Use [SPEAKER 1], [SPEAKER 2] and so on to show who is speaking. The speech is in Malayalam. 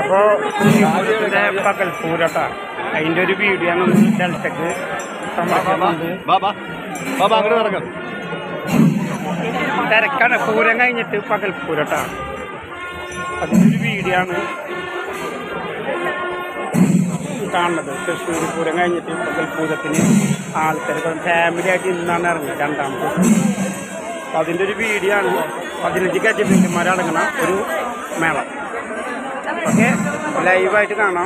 [SPEAKER 1] അപ്പോൾ കുഞ്ഞിപ്പൂരത്തിൻ്റെ പകൽപ്പൂരട്ടാ അതിൻ്റെ ഒരു വീഡിയോ ആണ് ഒന്ന് ഡെൽറ്റക്ക് സമാധാനമുണ്ട്
[SPEAKER 2] ബാ ബാ ബാ ബാ അങ്ങോട്ട് നടക്കാം
[SPEAKER 1] തിരക്കാണ് പൂരം കഴിഞ്ഞിട്ട് പകൽപ്പൂരട്ടാ അതിൻ്റെ ഒരു വീഡിയോ ആണ് കാണുന്നത് തൃശ്ശൂർ പൂരം കഴിഞ്ഞിട്ട് പകൽപ്പൂരത്തിന് ആൾക്കാർ ഫാമിലി ആയിട്ട് ഇന്നാണ് ഇറങ്ങുന്നത് രണ്ടാമത്തെ അപ്പം അതിൻ്റെ ഒരു വീഡിയോ ആണ് പതിനഞ്ച് ഗജബിന്ദന്മാരടങ്ങണ ഒരു മേളം ഓക്കെ ലൈവായിട്ട് കാണാം